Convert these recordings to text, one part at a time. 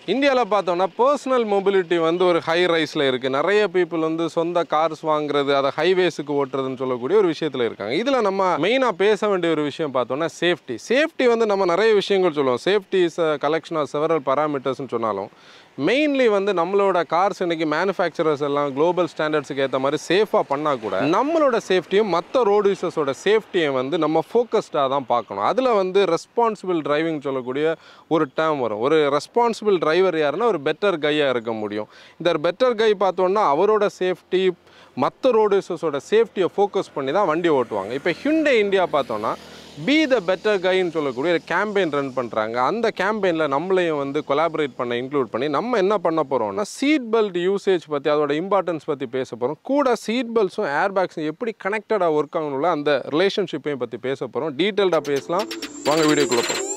இந்தியாவில் பார்த்தோம்னா personal mobility வந்து ஒரு ஹை ரைஸில் இருக்குது நிறைய பீப்புள் வந்து சொந்த கார்ஸ் வாங்குறது அதை ஹைவேஸுக்கு ஓட்டுறதுன்னு சொல்லக்கூடிய ஒரு விஷயத்தில் இருக்காங்க இதில் நம்ம மெயினாக பேச வேண்டிய ஒரு விஷயம் பார்த்தோம்னா சேஃப்டி சேஃப்டி வந்து நம்ம நிறைய விஷயங்கள் சொல்லுவோம் safety is a collection of several பராமீட்டர்ஸ்னு சொன்னாலும் மெயின்லி வந்து நம்மளோட கார்ஸ் இன்னைக்கு மேனுஃபேக்சரர்ஸ் எல்லாம் குளோபல் ஸ்டாண்டர்ட்ஸுக்கு ஏற்ற மாதிரி சேஃபாக பண்ணால் கூட நம்மளோட சேஃப்டியும் மற்ற ரோடு யூசர்ஸோட சேஃப்டியை வந்து நம்ம ஃபோக்கஸ்டாக தான் பார்க்கணும் அதில் வந்து ரெஸ்பான்சிபிள் டிரைவிங் சொல்லக்கூடிய ஒரு டேர்ம் வரும் ஒரு ரெஸ்பான்சிபிள் டிரைவர் யாருன்னா ஒரு பெட்டர் கையாக இருக்க முடியும் இந்த பெட்டர் கை பார்த்தோன்னா அவரோட சேஃப்டி மற்ற ரோடு யூசர்ஸோட சேஃப்டியை ஃபோக்கஸ் பண்ணி தான் வண்டி ஓட்டுவாங்க இப்போ ஹிண்டே இந்தியா பார்த்தோன்னா பி த பெட்டர் கைன்னு சொல்லக்கூடிய ஒரு கேம்பெயின் ரன் பண்ணுறாங்க அந்த கேம்பெயினில் நம்மளையும் வந்து கொலாபரேட் பண்ண இன்க்ளூட் பண்ணி நம்ம என்ன பண்ண போகிறோம்னா சீட் பெல்ட் யூசேஜ் பற்றி அதோட இம்பார்ட்டன்ஸ் பற்றி பேச போகிறோம் கூட சீட் பெல்ட்ஸும் ஏர் பேக்ஸும் எப்படி கனெக்டடாக ஒர்க் ஆகணும்ல அந்த ரிலேஷன்ஷிப்பையும் பற்றி பேச போகிறோம் டீட்டெயில்டாக பேசலாம் வாங்க வீடியோக்குள்ள போகிறோம்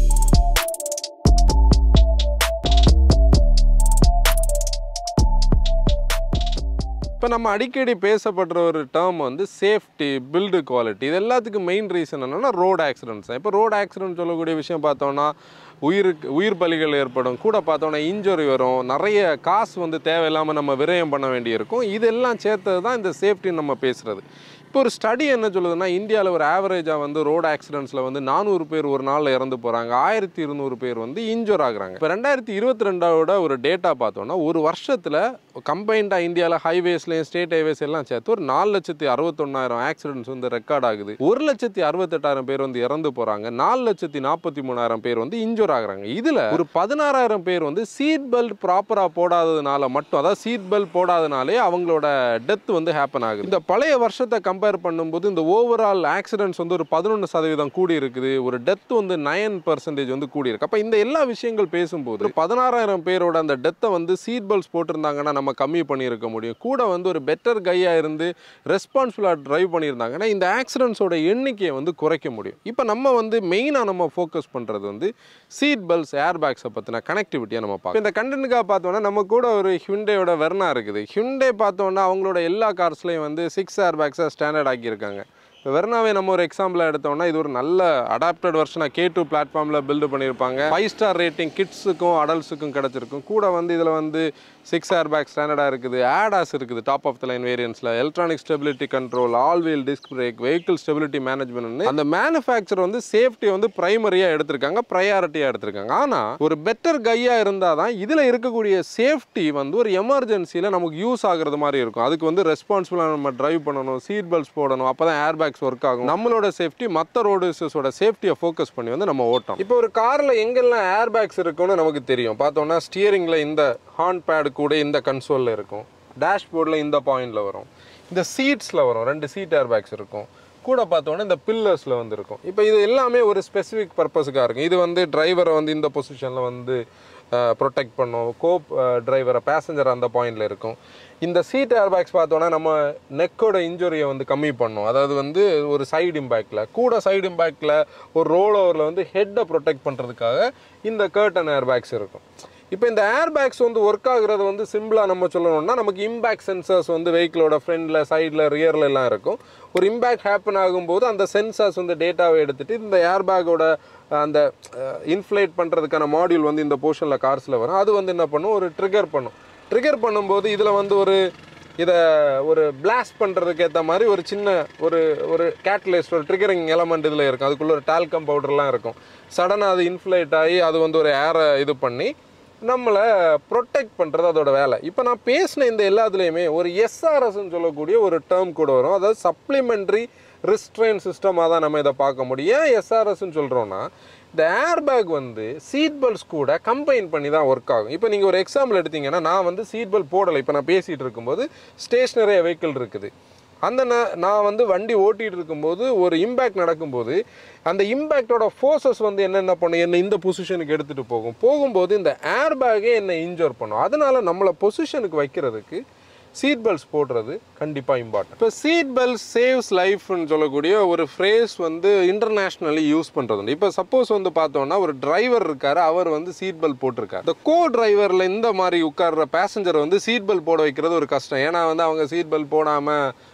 இப்போ நம்ம அடிக்கடி பேசப்படுற ஒரு டேர்ம் வந்து சேஃப்டி பில்டு குவாலிட்டி இது எல்லாத்துக்கும் மெயின் ரீசன் என்னன்னா ரோடு ஆக்சிடென்ட்ஸ் தான் இப்போ ரோடு ஆக்சிடென்ட் சொல்லக்கூடிய விஷயம் பார்த்தோம்னா உயிருக்கு உயிர் பலிகள் ஏற்படும் கூட பார்த்தோன்னா இன்ஜுரி வரும் நிறைய காசு வந்து தேவையில்லாமல் நம்ம விரயம் பண்ண வேண்டியிருக்கும் இதெல்லாம் சேர்த்தது தான் இந்த சேஃப்டின்னு நம்ம பேசுகிறது இப்போ ஒரு ஸ்டடி என்ன சொல்லுதுன்னா இந்தியாவில் ஒரு ஆவரேஜாக வந்து ரோடு ஆக்சிடென்ட்ஸில் வந்து நானூறு பேர் ஒரு நாளில் இறந்து போகிறாங்க ஆயிரத்தி இருநூறு பேர் வந்து இன்ஜூர் ஆகுறாங்க இப்போ ரெண்டாயிரத்தி இருபத்தி ரெண்டாவோட ஒரு டேட்டா பார்த்தோன்னா ஒரு வருஷத்தில் கம்பைண்டாக இந்தியாவில் ஹைவேஸ்லேயும் ஸ்டேட் ஹைவேஸ் எல்லாம் சேர்த்து ஒரு நாலு லட்சத்தி அறுபத்தொன்னாயிரம் ஆக்சிடென்ட்ஸ் வந்து ரெக்கார்ட் ஆகுது ஒரு லட்சத்தி அறுபத்தெட்டாயிரம் பேர் வந்து இறந்து போகிறாங்க நாலு லட்சத்தி நாற்பத்தி மூணாயிரம் பேர் வந்து இன்ஜூர் ஆகுறாங்க இதில் ஒரு பதினாறாயிரம் பேர் வந்து சீட் பெல்ட் ப்ராப்பராக போடாததுனால மட்டும் அதாவது சீட் பெல்ட் போடாதனாலே அவங்களோட டெத் வந்து ஹேப்பன் ஆகுது இந்த பழைய வருஷத்தை கம்பேர் பண்ணும்போது இந்த ஓவரால் ஆக்சிடென்ட்ஸ் வந்து ஒரு பதினொன்று சதவீதம் கூடி இருக்குது ஒரு டெத் வந்து நயன் பர்சன்டேஜ் வந்து கூடி இருக்கு அப்போ இந்த எல்லா விஷயங்கள் பேசும்போது ஒரு பதினாறாயிரம் பேரோட அந்த டெத்தை வந்து சீட் பெல்ட்ஸ் போட்டிருந்தாங்கன்னா நம்ம கம்மி பண்ணியிருக்க முடியும் கூட வந்து ஒரு பெட்டர் கையாக இருந்து ரெஸ்பான்சிபிளாக ட்ரைவ் பண்ணியிருந்தாங்கன்னா இந்த ஆக்சிடென்ட்ஸோட எண்ணிக்கையை வந்து குறைக்க முடியும் இப்போ நம்ம வந்து மெயினாக நம்ம ஃபோக்கஸ் பண்ணுறது வந்து சீட் பெல்ட்ஸ் ஏர் பேக்ஸை பற்றின கனெக்டிவிட்டியை நம்ம பார்க்கணும் இந்த கண்டென்ட்டுக்காக பார்த்தோன்னா நம்ம கூட ஒரு ஹிண்டேயோட வெர்னா இருக்குது ஹிண்டே பார்த்தோன்னா அவங்களோட எல்லா கார்ஸ்லையும் வந்து சிக்ஸ் ஏர் பேக்ஸை ஸ்டாண்டர்ட் ஆக்கியிருக்காங்க இப்போ வெர்னாவே நம்ம ஒரு எக்ஸாம்பிளாக எடுத்தோம்னா இது ஒரு நல்ல அடாப்டட் வெர்ஷனாக கே டூ பிளாட்ஃபார்மில் பில்டு பண்ணியிருப்பாங்க ஃபைவ் ஸ்டார் ரேட்டிங் கிட்ஸுக்கும் அடல்ட்ஸுக்கும் கிடச்சிருக்கும் கூட வந்து இதில் வந்து சிக்ஸ் ஏர் பேக் ஸ்டாண்டர்டாக இருக்குது ஆடாஸ் இருக்குது டாப் ஆஃப் த லைன் வேரியன்ஸில் electronic stability control all wheel disc brake vehicle stability management அந்த மேனுஃபேக்சர் வந்து சேஃப்டி வந்து ப்ரைமரியாக எடுத்திருக்காங்க ப்ரையாரிட்டியாக எடுத்திருக்காங்க ஆனால் ஒரு பெட்டர் கையாக இருந்தால் தான் இதில் இருக்கக்கூடிய சேஃப்டி வந்து ஒரு எமர்ஜென்சியில் நமக்கு யூஸ் ஆகுறது மாதிரி இருக்கும் அதுக்கு வந்து ரெஸ்பான்சிபிளாக நம்ம டிரைவ் பண்ணணும் சீட் பெல்ட்ஸ் போடணும் அப்போ தான் ஏர் பேக்ஸ் ஒர்க் ஆகும் நம்மளோட சேஃப்டி மற்ற ரோடுஸோட சேஃப்டியை ஃபோக்கஸ் பண்ணி வந்து நம்ம ஓட்டம் இப்போ ஒரு காரில் எங்கெல்லாம் ஏர் பேக்ஸ் இருக்குன்னு நமக்கு தெரியும் பார்த்தோம்னா ஸ்டியரிங்கில் இந்த ஹார்ன் பேடு கூட இந்த கன்சோலில் இருக்கும் டேஷ்போர்டில் இந்த பாயிண்டில் வரும் இந்த சீட்ஸில் வரும் ரெண்டு சீட் ஏர் பேக்ஸ் இருக்கும் கூட பார்த்தோன்னா இந்த பில்லர்ஸில் வந்து இருக்கும் இப்போ இது எல்லாமே ஒரு ஸ்பெசிஃபிக் பர்பஸுக்காக இருக்கும் இது வந்து டிரைவரை வந்து இந்த பொசிஷனில் வந்து ப்ரொடெக்ட் பண்ணும் கோப் டிரைவரை பேசஞ்சர் அந்த பாயிண்டில் இருக்கும் இந்த சீட் ஏர் பேக்ஸ் பார்த்தோன்னா நம்ம நெக்கோட இன்ஜுரியை வந்து கம்மி பண்ணும் அதாவது வந்து ஒரு சைடு இம்பேக்டில் கூட சைடு இம்பேக்டில் ஒரு ரோல் ஓவரில் வந்து ஹெட்டை ப்ரொடெக்ட் பண்ணுறதுக்காக இந்த கர்டன் ஏர் பேக்ஸ் இருக்கும் இப்போ இந்த ஏர் பேக்ஸ் வந்து ஒர்க் ஆகுறது வந்து சிம்பிளாக நம்ம சொல்லணும்னா நமக்கு இம்பேக்ட் சென்சர்ஸ் வந்து வெஹிக்கிளோட ஃப்ரண்டில் சைடில் ரியரில் எல்லாம் இருக்கும் ஒரு இம்பேக்ட் ஹேப்பன் ஆகும்போது அந்த சென்சார்ஸ் வந்து டேட்டாவை எடுத்துகிட்டு இந்த ஏர் பேக்கோட அந்த இன்ஃப்ளேட் பண்ணுறதுக்கான மாடியூல் வந்து இந்த போர்ஷனில் கார்ஸில் வரும் அது வந்து என்ன பண்ணும் ஒரு ட்ரிகர் பண்ணும் ட்ரிகர் பண்ணும்போது இதில் வந்து ஒரு இதை ஒரு பிளாஸ்ட் பண்ணுறதுக்கு ஏற்ற மாதிரி ஒரு சின்ன ஒரு ஒரு கேட்டலிஸ்ட் ஒரு ட்ரிகரிங் எலமெண்ட் இதில் இருக்கும் அதுக்குள்ளே ஒரு டால்கம் பவுடர்லாம் இருக்கும் சடனாக அது இன்ஃப்ளேட் ஆகி அது வந்து ஒரு ஏரை இது பண்ணி நம்மளை ப்ரொடெக்ட் பண்ணுறது அதோட வேலை இப்போ நான் பேசின இந்த எல்லாத்துலேயுமே ஒரு எஸ்ஆர்எஸ்ன்னு சொல்லக்கூடிய ஒரு டேர்ம் கூட வரும் அதாவது சப்ளிமெண்ட்ரி ரிஸ்ட்ரெயின் சிஸ்டமாக தான் நம்ம இதை பார்க்க முடியும் ஏன் எஸ்ஆர்எஸ்ன்னு சொல்கிறோன்னா இந்த ஏர் பேக் வந்து சீட் பெல்ட்ஸ் கூட கம்பைன் பண்ணி தான் ஒர்க் ஆகும் இப்போ நீங்கள் ஒரு எக்ஸாம்பிள் எடுத்தீங்கன்னா நான் வந்து சீட் பெல்ட் போடலை இப்போ நான் பேசிகிட்டு இருக்கும்போது ஸ்டேஷ்னரி வெஹிக்கிள் இருக்குது அந்த ந- நான் வந்து வண்டி ஓட்டிகிட்டு இருக்கும்போது ஒரு இம்பேக்ட் நடக்கும்போது அந்த இம்பேக்டோட ஃபோர்ஸஸ் வந்து என்னென்ன பண்ணும் என்னை இந்த பொசிஷனுக்கு எடுத்துகிட்டு போகும் போகும்போது இந்த ஏர் பேக்கே என்னை இன்ஜோர் பண்ணும் அதனால நம்மளை பொசிஷனுக்கு வைக்கிறதுக்கு சீட் பெல்ட்ஸ் போடுறது கண்டிப்பாக இம்பார்ட்டன்ட் இப்போ சீட் பெல்ட் சேவ்ஸ் லைஃப்னு சொல்லக்கூடிய ஒரு ஃப்ரேஸ் வந்து இன்டர்நேஷ்னலி யூஸ் பண்ணுறது இப்போ சப்போஸ் வந்து பார்த்தோம்னா ஒரு டிரைவர் இருக்காரு அவர் வந்து சீட் பெல்ட் போட்டிருக்காரு இந்த கோ டிரைவரில் இந்த மாதிரி உட்கார்ற பேசஞ்சர் வந்து சீட் பெல்ட் போட வைக்கிறது ஒரு கஷ்டம் ஏன்னா வந்து அவங்க சீட் பெல்ட் போடாமல்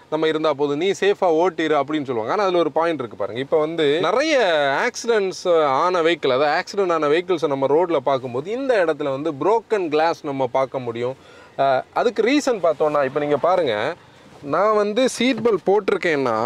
நம்ம இருந்தா போதும் நீ சேஃபா ஓட்டிரு அப்படின்னு சொல்லுவாங்க ஆனா அதுல ஒரு பாயிண்ட் இருக்கு பாருங்க இப்போ வந்து நிறைய ஆக்சிடென்ட்ஸ் ஆன வெஹிக்கிள் அதாவது ஆக்சிடென்ட் ஆன வெஹிக்கிள்ஸை நம்ம ரோட்ல பார்க்கும்போது இந்த இடத்துல வந்து broken கிளாஸ் நம்ம பார்க்க முடியும் அஹ் அதுக்கு ரீசன் பார்த்தோம்னா இப்போ நீங்க பாருங்க நான் வந்து சீட் பெல்ட் போட்டிருக்கேன்னா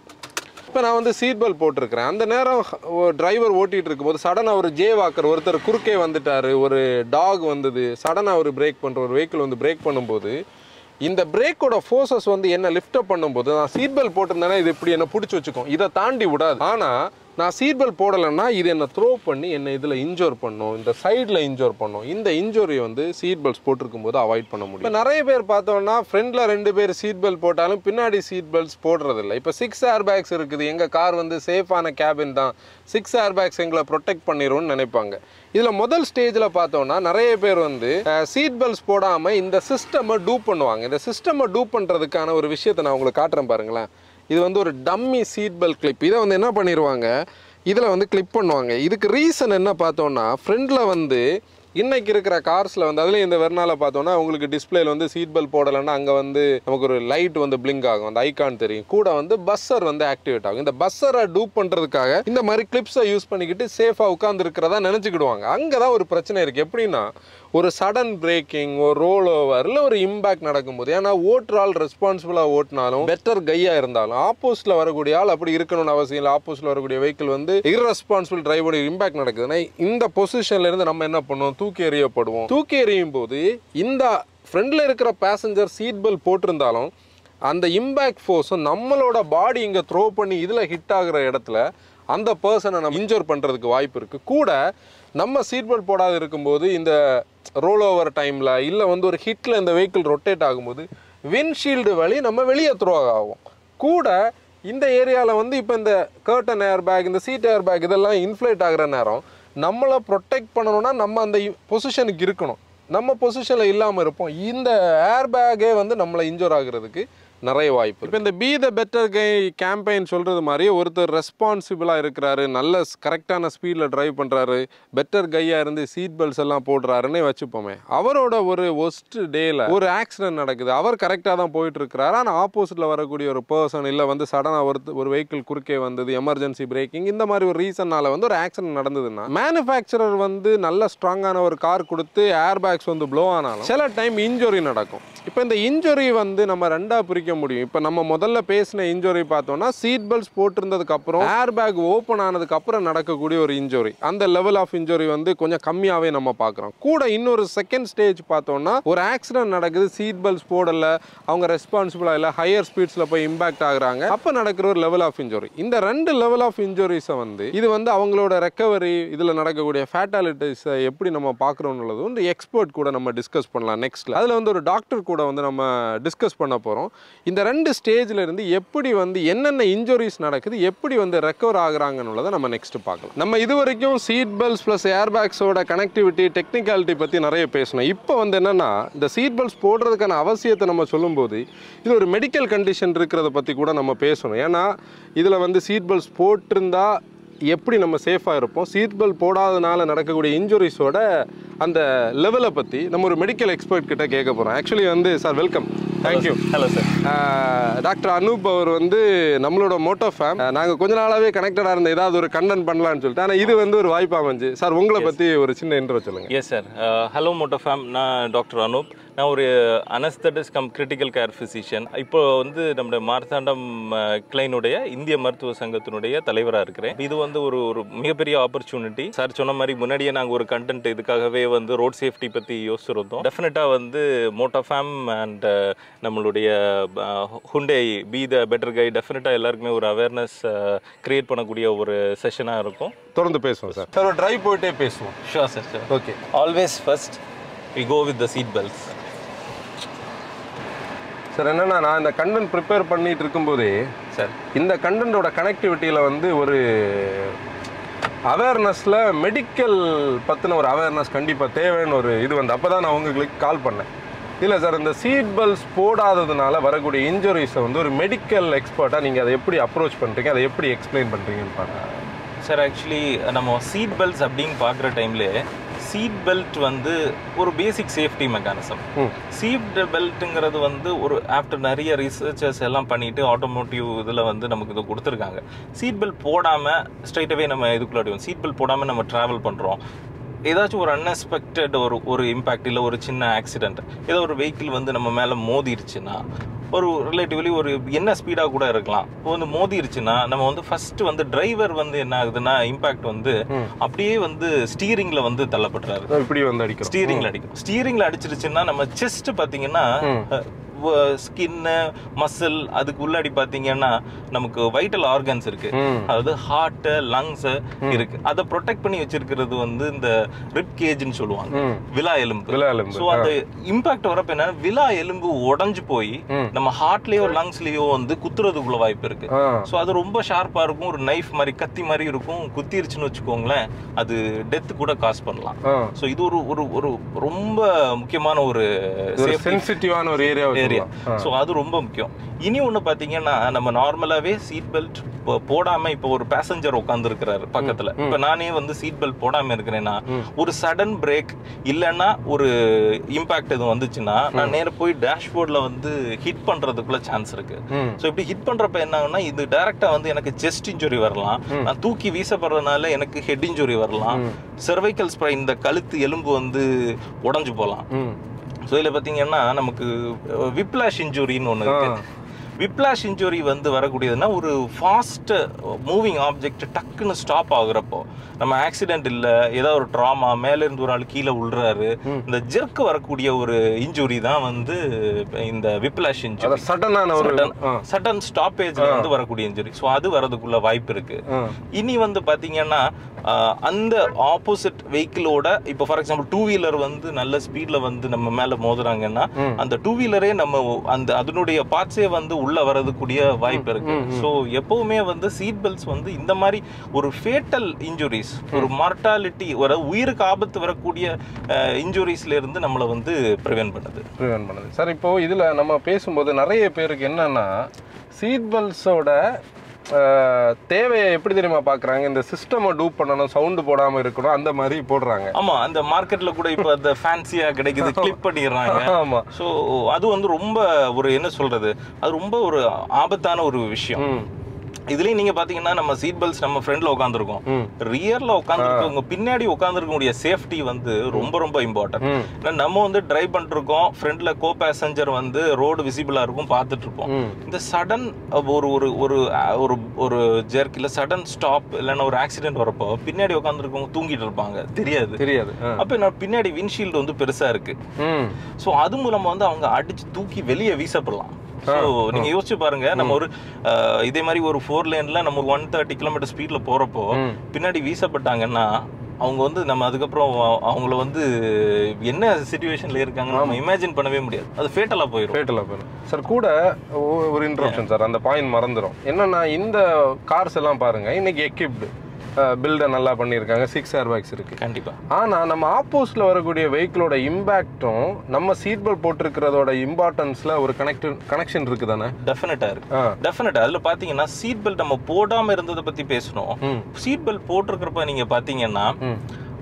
இப்போ நான் வந்து சீட் பெல்ட் போட்டிருக்கிறேன் அந்த நேரம் டிரைவர் ஓட்டிகிட்டு இருக்கும்போது சடனாக ஒரு ஜே வாக்கர் ஒருத்தர் குறுக்கே வந்துட்டாரு ஒரு டாக் வந்தது சடனாக ஒரு பிரேக் பண்ணுற ஒரு வெஹிக்கிள் வந்து பிரேக் பண்ணும்போது இந்த பிரேக்கோட ஃபோர்ஸஸ் வந்து என்ன லிஃப்ட் அப் பண்ணும்போது நான் சீட் பெல்ட் போட்டிருந்தேன்னா இது இப்படி என்ன பிடிச்சி வச்சுக்கும் இதை தாண்டி விடாது ஆனால் நான் சீட் பெல்ட் போடலைன்னா இது என்ன த்ரோ பண்ணி என்னை இதில் இன்ஜோர் பண்ணும் இந்த சைடில் இன்ஜோர் பண்ணும் இந்த இன்ஜுரி வந்து சீட் பெல்ட்ஸ் போட்டிருக்கும் போது அவாய்ட் பண்ண முடியும் இப்போ நிறைய பேர் பார்த்தோம்னா ஃப்ரண்ட்ல ரெண்டு பேர் சீட் பெல்ட் போட்டாலும் பின்னாடி சீட் பெல்ட்ஸ் போடுறதில்ல இப்போ சிக்ஸ் ஏர் பேக்ஸ் இருக்குது எங்கள் கார் வந்து சேஃபான கேபின் தான் சிக்ஸ் ஏர் பேக்ஸ் எங்களை ப்ரொடெக்ட் பண்ணிடும்னு நினைப்பாங்க இதில் முதல் ஸ்டேஜில் பார்த்தோம்னா நிறைய பேர் வந்து சீட் பெல்ட்ஸ் போடாமல் இந்த சிஸ்டமை டூப் பண்ணுவாங்க இந்த சிஸ்டமை டூப் பண்ணுறதுக்கான ஒரு விஷயத்தை நான் உங்களுக்கு காட்டுறேன் பாருங்களேன் இது வந்து ஒரு டம்மி சீட் பெல்ட் கிளிப் இதை வந்து என்ன பண்ணிடுவாங்க இதில் வந்து கிளிப் பண்ணுவாங்க இதுக்கு ரீசன் என்ன பார்த்தோம்னா ஃப்ரண்டில் வந்து இன்னைக்கு இருக்கிற கார்ஸில் வந்து அதுலேயும் இந்த வெர்னால பார்த்தோம்னா உங்களுக்கு டிஸ்பிளேல வந்து சீட் பெல்ட் போடலைன்னா அங்கே வந்து நமக்கு ஒரு லைட் வந்து பிளிங்க் ஆகும் அந்த ஐகான் தெரியும் கூட வந்து பஸ்ஸர் வந்து ஆக்டிவேட் ஆகும் இந்த பஸ்ஸரை டூப் பண்ணுறதுக்காக இந்த மாதிரி கிளிப்ஸை யூஸ் பண்ணிக்கிட்டு சேஃபாக உட்காந்து இருக்கிறதா நினச்சிக்கிடுவாங்க அங்கே தான் ஒரு பிரச்சனை இருக்குது எப்படின்னா ஒரு சடன் பிரேக்கிங் ஒரு ரோல் ஓவர் இல்லை ஒரு இம்பேக்ட் நடக்கும்போது ஏன்னா ஓட்டுற ஆள் ரெஸ்பான்சிபிளாக ஓட்டினாலும் பெட்டர் கையாக இருந்தாலும் ஆப்போசிட்டில் வரக்கூடிய ஆள் அப்படி இருக்கணும்னு அவசியம் இல்லை ஆப்போசிட்டில் வரக்கூடிய வெஹிக்கிள் வந்து இரஸ்பான்சிபிள் டிரைவோட இம்பாக்ட் நடக்குதுன்னா இந்த பொசிஷன்ல இருந்து நம்ம என்ன பண்ணுவோம் தூக்கி எறியப்படுவோம் தூக்கி எறியும் போது இந்த ஃப்ரண்ட்ல இருக்கிற பேசஞ்சர் சீட் பெல்ட் போட்டிருந்தாலும் அந்த இம்பேக்ட் ஃபோர்ஸும் நம்மளோட பாடி இங்கே த்ரோ பண்ணி இதில் ஹிட் ஆகுற இடத்துல அந்த பர்சனை நம்ம இன்ஜோர் பண்ணுறதுக்கு வாய்ப்பு இருக்குது கூட நம்ம சீட் பெல்ட் போடாது இருக்கும்போது இந்த ரோல் ஓவர் டைமில் இல்லை வந்து ஒரு ஹிட்டில் இந்த வெஹிக்கிள் ரொட்டேட் ஆகும்போது விண்ட்ஷீல்டு வழி நம்ம வெளியே த்ரோ ஆகும் கூட இந்த ஏரியாவில் வந்து இப்போ இந்த கர்டன் ஏர் பேக் இந்த சீட் ஏர் பேக் இதெல்லாம் இன்ஃப்ளேட் ஆகுற நேரம் நம்மளை ப்ரொடெக்ட் பண்ணணும்னா நம்ம அந்த பொசிஷனுக்கு இருக்கணும் நம்ம பொசிஷனில் இல்லாமல் இருப்போம் இந்த ஏர் பேக்கே வந்து நம்மளை இன்ஜூர் ஆகுறதுக்கு நிறைய வாய்ப்பு இப்போ இந்த be the better guy campaign சொல்கிறது மாதிரி ஒருத்தர் ரெஸ்பான்சிபிளாக இருக்கிறாரு நல்ல கரெக்டான ஸ்பீடில் டிரைவ் பண்ணுறாரு பெட்டர் கையாக இருந்து சீட் பெல்ட்ஸ் எல்லாம் போடுறாருன்னே வச்சுப்போமே அவரோட ஒரு ஒஸ்ட் டேல ஒரு ஆக்சிடென்ட் நடக்குது அவர் கரெக்டாக தான் போயிட்டு இருக்கிறாரு ஆனால் ஆப்போசிட்டில் வரக்கூடிய ஒரு பர்சன் இல்லை வந்து சடனாக ஒரு ஒரு வெஹிக்கிள் குறுக்கே வந்தது எமர்ஜென்சி பிரேக்கிங் இந்த மாதிரி ஒரு ரீசன்னால வந்து ஒரு ஆக்சிடென்ட் நடந்ததுன்னா மேனுஃபேக்சரர் வந்து நல்ல ஸ்ட்ராங்கான ஒரு கார் கொடுத்து ஏர் பேக்ஸ் வந்து ப்ளோ ஆனாலும் சில டைம் இன்ஜுரி நடக்கும் இப்போ இந்த இன்ஜுரி வந்து நம்ம ரெண்டா பிரிக்க முடியும் இப்போ நம்ம முதல்ல பேசின இன்ஜுரி பார்த்தோம்னா சீட் பெல்ட்ஸ் போட்டிருந்ததுக்கு அப்புறம் ஏர் பேக் ஓப்பன் ஆனதுக்கு அப்புறம் நடக்கக்கூடிய ஒரு இன்ஜுரி அந்த லெவல் ஆஃப் இன்ஜுரி வந்து கொஞ்சம் கம்மியாகவே நம்ம பார்க்குறோம் கூட இன்னொரு செகண்ட் ஸ்டேஜ் பார்த்தோம்னா ஒரு ஆக்சிடென்ட் நடக்குது சீட் பெல்ட்ஸ் போடல அவங்க ரெஸ்பான்சிபிளாக இல்லை ஹையர் ஸ்பீட்ஸில் போய் இம்பாக்ட் ஆகுறாங்க அப்போ நடக்கிற ஒரு லெவல் ஆஃப் இன்ஜுரி இந்த ரெண்டு லெவல் ஆஃப் இன்ஜுரிஸை வந்து இது வந்து அவங்களோட ரெக்கவரி இதில் நடக்கக்கூடிய ஃபேட்டாலிட்டிஸை எப்படி நம்ம பார்க்குறோம்னுள்ளது வந்து எக்ஸ்பர்ட் கூட நம்ம டிஸ்கஸ் பண்ணலாம் நெக்ஸ்ட்ல அதில் வந்து ஒரு டாக்டர் கூட வந்து நம்ம டிஸ்கஸ் பண்ண போகிறோம் இந்த ரெண்டு ஸ்டேஜில் இருந்து எப்படி வந்து என்னென்ன இன்ஜுரிஸ் நடக்குது எப்படி வந்து ரெக்கவர் ஆகுறாங்கன்னு நம்ம நெக்ஸ்ட் பார்க்கலாம் நம்ம இது வரைக்கும் சீட் பெல்ட்ஸ் ப்ளஸ் ஏர் பேக்ஸோட கனெக்டிவிட்டி டெக்னிக்காலிட்டி பற்றி நிறைய பேசணும் இப்போ வந்து என்னன்னா இந்த சீட் பெல்ட்ஸ் போடுறதுக்கான அவசியத்தை நம்ம சொல்லும்போது இது ஒரு மெடிக்கல் கண்டிஷன் இருக்கிறத பற்றி கூட நம்ம பேசணும் ஏன்னா இதில் வந்து சீட் பெல்ட்ஸ் போட்டிருந்தா எப்படி நம்ம சேஃபாக இருப்போம் சீட் பெல்ட் போடாதனால நடக்கக்கூடிய இன்ஜுரிஸோட அந்த லெவலை பற்றி நம்ம ஒரு மெடிக்கல் எக்ஸ்பர்ட் கிட்ட கேட்க போகிறோம் ஆக்சுவலி வந்து sir welcome thank you hello sir doctor Anoop அவர் வந்து நம்மளோட மோட்டோ ஃபேம் நாங்கள் கொஞ்ச நாளாகவே கனெக்டடாக இருந்த ஏதாவது ஒரு கண்டென்ட் பண்ணலாம்னு சொல்லிட்டு ஆனால் இது வந்து ஒரு வாய்ப்பு அமைஞ்சு சார் உங்களை பற்றி ஒரு சின்ன இன்ட்ரோ சொல்லுங்கள் yes sir hello Moto fame நான் டாக்டர் அனூப் நான் ஒரு anaesthetist cum critical care physician இப்போ வந்து நம்முடைய மார்த்தாண்டம் கிளைனுடைய இந்திய மருத்துவ சங்கத்தினுடைய தலைவராக இருக்கிறேன் இது வந்து ஒரு ஒரு மிகப்பெரிய ஆப்பர்ச்சுனிட்டி சார் சொன்ன மாதிரி முன்னாடியே நாங்கள் ஒரு கண்டென்ட் இதுக்காகவே வந்து ரோட் சேஃப்டி பற்றி யோசிச்சிருந்தோம் டெஃபினட்டாக வந்து மோட்டோ ஃபேம் அண்ட் நம்மளுடைய ஹுண்டே பி த பெட்டர் கை டெஃபினட்டாக எல்லாருக்குமே ஒரு அவேர்னஸ் கிரியேட் பண்ணக்கூடிய ஒரு செஷனாக இருக்கும் தொடர்ந்து பேசுவோம் சார் சார் ஒரு ட்ரைவ் போயிட்டே பேசுவோம் sure sir sure okay always first we go with the seat belts sir என்னன்னா நான் இந்த கண்டென்ட் ப்ரிப்பேர் பண்ணிட்டு இருக்கும்போதே சார் இந்த கண்டென்ட்டோட கனெக்டிவிட்டியில் வந்து ஒரு அவேர்னஸில் மெடிக்கல் பற்றின ஒரு அவேர்னஸ் கண்டிப்பாக தேவைன்னு ஒரு இது வந்து அப்போ தான் நான் உங்களுக்கு கால் பண்ணேன் இல்லை சார் இந்த சீட் பெல்ட்ஸ் போடாததுனால வரக்கூடிய இன்ஜுரிஸை வந்து ஒரு மெடிக்கல் எக்ஸ்பர்ட்டாக நீங்கள் அதை எப்படி அப்ரோச் பண்ணுறீங்க அதை எப்படி எக்ஸ்பிளைன் பண்ணுறீங்கன்னு பாருங்க சார் ஆக்சுவலி நம்ம சீட் பெல்ட்ஸ் அப்படின்னு பார்க்குற டைம்ல சீட் பெல்ட் வந்து ஒரு பேசிக் சேஃப்டி மெக்கானிசம் ம். சீட் பெல்ட்டுங்கிறது வந்து ஒரு ஆஃப்டர் நிறைய ரிசர்ச்சர்ஸ் எல்லாம் பண்ணிட்டு ஆட்டோமோட்டிவ் இதில் வந்து நமக்கு இது கொடுத்துருக்காங்க சீட் பெல்ட் போடாமல் ஸ்ட்ரைட்டாகவே நம்ம இதுக்குள்ள அடிவோம் சீட் பெல்ட் போடாமல் நம்ம ட்ராவல் பண்ணுறோம் ஏதாச்சும் ஒரு அன்எக்ஸ்பெக்டட் ஒரு ஒரு இம்பாக்ட் இல்லை ஒரு சின்ன ஆக்சிடென்ட் ஏதோ ஒரு வெஹிக்கிள் வந்து நம்ம மேலே மோதிருச்சுன்னா ஒரு ரிலேட்டிவ்லி ஒரு என்ன ஸ்பீடாக கூட இருக்கலாம் இப்போ வந்து மோதிருச்சுன்னா நம்ம வந்து ஃபர்ஸ்ட் வந்து டிரைவர் வந்து என்ன ஆகுதுன்னா இம்பாக்ட் வந்து ம். அப்படியே வந்து ஸ்டீரிங்ல வந்து தள்ளப்படுறாரு இதோ இப்படி வந்து அடிக்கிறோம் ஸ்டீரிங்ல அடிக்கும் ஸ்டீரிங்ல அடிச்சிருச்சுன்னா நம்ம செஸ்ட் பாத்தீங்கன்னா ம். ஸ்கின்னு மசில் அதுக்கு உள்ளாடி பாத்தீங்கன்னா நமக்கு வைட்டல் ஆர்கன்ஸ் இருக்கு ம். அதாவது ஹார்ட் லங்ஸ் இருக்கு அதை ப்ரொடெக்ட் பண்ணி வச்சிருக்கிறது வந்து இந்த ரிப் கேஜ்னு சொல்லுவாங்க ம். விலா எலும்பு விலா எலும்பு. ஸோ அந்த இம்பாக்ட் வரப்ப என்ன விலா எலும்பு உடைஞ்சு போய் ம். நம்ம ஹார்ட்லயோ லங்ஸ்லயோ வந்து குத்துறதுக்குள்ள வாய்ப்பு இருக்கு ஆ ஸோ அது ரொம்ப ஷார்ப்பாக இருக்கும் ஒரு நைஃப் மாதிரி கத்தி மாதிரி இருக்கும் குத்திருச்சுன்னு வச்சுக்கோங்களேன் அது டெத் கூட காஸ் பண்ணலாம் ஆ ஸோ இது ஒரு ஒரு ஒரு ரொம்ப முக்கியமான ஒரு இது ஒரு சேஃப்டி சென்சிட்டிவான ஒரு ஏரியா ஏரியா வச்சுக்கலாம் ஸோ அது ரொம்ப முக்கியம் இனி ஒன்று பார்த்தீங்கன்னா நம்ம நார்மலாகவே சீட் பெல்ட் போடாமல் இப்போ ஒரு பேசஞ்சர் உட்காந்துருக்கிறாரு பக்கத்தில் இப்போ நானே வந்து சீட் பெல்ட் போடாமல் இருக்கிறேன்னா ம். ஒரு சடன் பிரேக் இல்லைன்னா ஒரு இம்பாக்ட் எதுவும் வந்துச்சுன்னா நான் நேரா போய் டேஷ்போர்டில் வந்து ஹிட் பண்ணுறதுக்குள்ள சான்ஸ் இருக்கு ம் ஸோ இப்படி ஹிட் பண்றப்ப என்ன ஆகும்னா இது டைரக்டா வந்து எனக்கு செஸ்ட் இன்ஜுரி வரலாம் ம். நான் தூக்கி வீசப்படுறதுனால எனக்கு ஹெட் இன்ஜுரி வரலாம் ம். செர்வைக்கல் ஸ்ப்ரை இந்த கழுத்து எலும்பு வந்து உடைஞ்சு போகலாம் ம் ஸோ இதில் பார்த்தீங்கன்னா நமக்கு விப்ளாஷ் இன்ஜுரின்னு ஒன்று ஆ இருக்கு விப்ளாஷ் இன்ஜுரி வந்து வரக்கூடியதுன்னா ஒரு ஃபாஸ்ட் மூவிங் ஆப்ஜெக்ட் டக்குன்னு ஸ்டாப் ஆகுறப்போ நம்ம ஆக்சிடென்ட் இல்லை ஏதோ ஒரு ட்ராமா மேலேருந்து ஒரு ஆள் கீழே விழுறாரு ம். இந்த ஜெர்க் வரக்கூடிய ஒரு இன்ஜுரி தான் வந்து இந்த விப்ளாஷ் இன்ஜுரி அதான் சடனான ஒரு Sudden. ஆ சடன் ஸ்டாப்பேஜ்ல வந்து வரக்கூடிய இன்ஜுரி ஸோ அது வரதுக்குள்ள வாய்ப்பு இருக்கு ஆ இனி வந்து பாத்தீங்கன்னா ஆஹ், அந்த ஆப்போசிட் வெஹிக்கிளோட இப்போ ஃபார் எக்ஸாம்பிள் டூ வீலர் வந்து நல்ல ஸ்பீட்ல வந்து நம்ம மேல மோதுறாங்கன்னா ம். அந்த டூ வீலரே நம்ம அந்த அதனுடைய பார்ட்ஸே வந்து உள்ள வரதுக்கூடிய வாய்ப்பு இருக்கு ம், ம். ஸோ எப்பவுமே வந்து சீட் பெல்ட்ஸ் வந்து இந்த மாதிரி ஒரு ஃபேட்டல் இன்ஜுரிஸ் ஒரு மார்டாலிட்டி ஒரு உயிருக்கு ஆபத்து வரக்கூடிய இன்ஜுரிஸ்ல இருந்து நம்மளை வந்து ப்ரிவென்ட் பண்ணுது ப்ரிவென்ட் பண்ணுது சார் இப்போ இதில் நம்ம பேசும்போது நிறைய பேருக்கு என்னன்னா சீட் பெல்ட்ஸோட தேவையை எப்படி தெரியுமா பார்க்குறாங்க இந்த சிஸ்டமை டூப் பண்ணணும் சவுண்டு போடாமல் இருக்கணும் அந்த மாதிரி போடுறாங்க ஆமா அந்த மார்க்கெட்ல கூட இப்போ அந்த ஃபேன்சியா கிடைக்குது கிளிப் பண்ணிடுறாங்க ஆமாம் ஸோ அது வந்து ரொம்ப ஒரு என்ன சொல்றது அது ரொம்ப ஒரு ஆபத்தான ஒரு விஷயம் ம் இதுலயும் நீங்க பாத்தீங்கன்னா நம்ம சீட் பெல்ட்ஸ் நம்ம ஃப்ரண்ட்ல உட்காந்துருக்கோம் ம் ரியர்ல உட்காந்துருக்கவங்க பின்னாடி உட்காந்துருக்கக்கூடிய சேஃப்டி வந்து ரொம்ப ரொம்ப இம்பார்ட்டன்ட் ம் ஏன்னா நம்ம வந்து டிரைவ் பண்ணிருக்கோம் ஃப்ரண்ட்ல கோ பேசஞ்சர் வந்து ரோடு விசிபிளா இருக்கும் பார்த்துட்டு இருப்போம் ம் இந்த சடன் ஒரு ஒரு ஒரு ஒரு ஒரு ஜெர்க் இல்ல சடன் ஸ்டாப் இல்லைன்னா ஒரு ஆக்சிடென்ட் வரப்போ பின்னாடி உட்காந்துருக்கவங்க தூங்கிட்டு இருப்பாங்க தெரியாது தெரியாது ஆ. அப்ப என்ன பின்னாடி விண்ட்ஷீல்டு வந்து பெருசா இருக்கு ம் ஸோ அது மூலமா வந்து அவங்க அடிச்சு தூக்கி வெளியே வீசப்படலாம் ஸோ நீங்க யோசிச்சு பாருங்க நம்ம ஒரு அஹ், இதே மாதிரி ஒரு ஃபோர் லேன்ல நம்ம ஒரு ஒன் தேர்ட்டி கிலோமீட்டர் ஸ்பீட்ல போறப்போ ம் பின்னாடி வீசப்பட்டாங்கன்னா அவங்க வந்து நம்ம அதுக்கப்புறம் அவ- அவங்கள வந்து என்ன சுச்சுவேஷன்ல இருக்காங்கன்னு நம்ம இமேஜின் பண்ணவே முடியாது அது ஃபேட்டலா போயிடும் ஃபேட்டலாக போயிடும் சார் கூட ஒ- ஒரு இன்ட்ரப்ஷன் சார் அந்த பாயிண்ட் மறந்துடும் என்னன்னா இந்த கார்ஸ் எல்லாம் பாருங்க இன்னைக்கு எக்யூப்டு பில்டை நல்லா பண்ணியிருக்காங்க சிக்ஸ் ஏர் பேக்ஸ் இருக்கு கண்டிப்பா ஆனா நம்ம ஆப்போசிட்ல வரக்கூடிய வெஹிக்கிளோட இம்பாக்டும் நம்ம சீட் பெல்ட் போட்டிருக்கிறதோட இம்பார்ட்டன்ஸ்ல ஒரு கனெக்ட் கனெக்ஷன் இருக்கு தானே டெஃபினட்டா இருக்கு ஆ டெஃபினட்டா அதுல பாத்தீங்கன்னா சீட் பெல்ட் நம்ம போடாம இருந்ததை பத்தி பேசணும் ம் சீட் பெல்ட் போட்டிருக்கிறப்ப நீங்க பாத்தீங்கன்னா ம்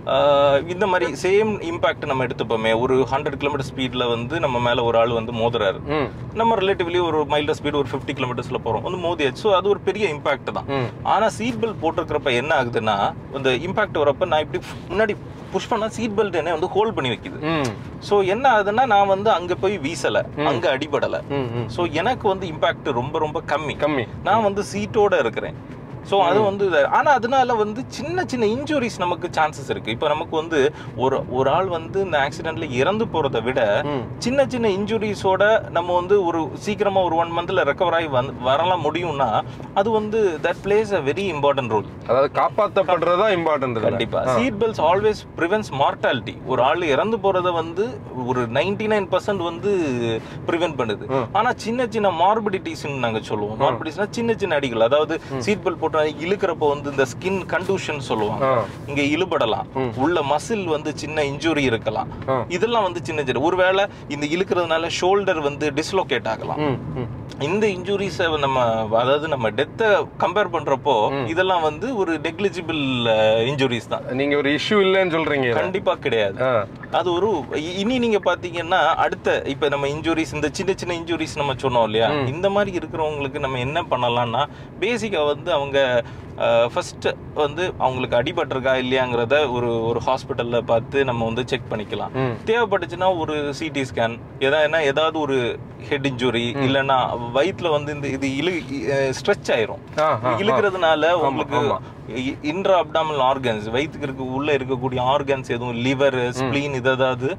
ஆஹ் இந்த மாதிரி சேம் இம்பாக்ட் நம்ம எடுத்துப்போமே ஒரு ஹண்ட்ரட் கிலோமீட்டர் ஸ்பீட்ல வந்து நம்ம மேல ஒரு ஆள் வந்து மோதுறாரு ம் நம்ம ரிலேட்டிவ்லி ஒரு மைல்டர் ஸ்பீடு ஒரு ஃபிஃப்டி கிலோமீட்டர்ஸ்ல போறோம் வந்து மோதியாச்சு ஸோ அது ஒரு பெரிய இம்பாக்ட் தான் ம் ஆனா சீட் பெல்ட் போட்டிருக்கிறப்ப என்ன ஆகுதுன்னா இந்த இம்பாக்ட் வரப்ப நான் இப்படி முன்னாடி புஷ் பண்ணா சீட் பெல்ட் என்ன வந்து ஹோல்ட் பண்ணி வைக்குது ம் ஸோ என்ன ஆகுதுன்னா நான் வந்து அங்க போய் வீசல அங்க அடிபடல ம் ம் ஸோ எனக்கு வந்து இம்பாக்ட் ரொம்ப ரொம்ப கம்மி கம்மி நான் வந்து சீட்டோட இருக்கிறேன் ஸோ அது வந்து இது- ஆனா அதனால வந்து சின்ன சின்ன இன்ஜுரிஸ் நமக்கு சான்சஸ் இருக்கு இப்போ நமக்கு வந்து ஒரு ஒரு ஆள் வந்து இந்த ஆக்சிடென்ட்ல இறந்து போறதை விட ம் சின்ன சின்ன இன்ஜுரிஸோட நம்ம வந்து ஒரு சீக்கிரமா ஒரு ஒன் மந்த்ல ரெக்கவர் ஆகி வந்து வரலாம் முடியும்னா அது வந்து that plays a very important role அதாவது காப்பாற்றப்படுறதா இம்பார்ட்டன்ட் கண்டிப்பா seat belts always prevents mortality ஒரு ஆள் இறந்து போறத வந்து ஒரு நைன்டி நைன் பர்சன்ட் வந்து ப்ரிவென்ட் பண்ணுது ம். ஆனா சின்ன சின்ன மார்பிடிட்டிஸ் நாங்க சொல்லுவோம் மார்பிடிட்டிஸ்னா சின்ன சின்ன அடிகள் அதாவது சீட் பெல்ட் போட்டு இழுக்கிறப்ப வந்து இந்த ஸ்கின் கண்டூஷன் சொல்லுவாங்க ஆ இங்க இழுபடலாம் ம். உள்ள மசில் வந்து சின்ன இன்ஜுரி இருக்கலாம் ஆ இதெல்லாம் வந்து சின்ன சின்ன ஒருவேளை இந்த இழுக்கிறதுனால ஷோல்டர் வந்து டிஸ்லோகேட் ஆகலாம் ம் ம் இந்த இன்ஜுரிஸை நம்ம அதாவது நம்ம டெத்தை கம்பேர் பண்றப்போ இதெல்லாம் வந்து ஒரு நெக்லிஜிபிள் இன்ஜுரிஸ் தான் நீங்க ஒரு இஷ்யூ இல்லைன்னு சொல்றீங்க கண்டிப்பா கிடையாது ஆ. அது ஒரு இ- இனி நீங்க பாத்தீங்கன்னா அடுத்த இப்ப நம்ம இன்ஜுரிஸ் இந்த சின்ன சின்ன இன்ஜுரிஸ் நம்ம சொன்னோம் இல்லையா இந்த மாதிரி இருக்கிறவங்களுக்கு நம்ம என்ன பண்ணலாம்னா பேசிக்கா வந்து அவங்க ஃபர்ஸ்ட் வந்து அவங்களுக்கு அடிபட்டிருக்கா இல்லையாங்கிறத ஒரு ஒரு ஹாஸ்பிட்டல்ல பார்த்து நம்ம வந்து செக் பண்ணிக்கலாம் ம். தேவைப்பட்டுச்சுன்னா ஒரு சிடி ஸ்கேன் ஏதாவது ஏதாவது ஒரு ஹெட் இன்ஜுரி இல்லைன்னா வயிற்றுல வந்து இந்த இது இழு ஸ்ட்ரெச் ஆயிரும் ஆ, ஆ, ஆ. இழுக்கிறதுனால உங்களுக்கு ஆமா. இன்ட்ரா அப்டாமல் ஆர்கன்ஸ் வயிற்றுக்கு இருக்க உள்ள இருக்கக்கூடிய ஆர்கன்ஸ் எதுவும் லிவர் ஸ்ப்ளீன் இது ஏதாவது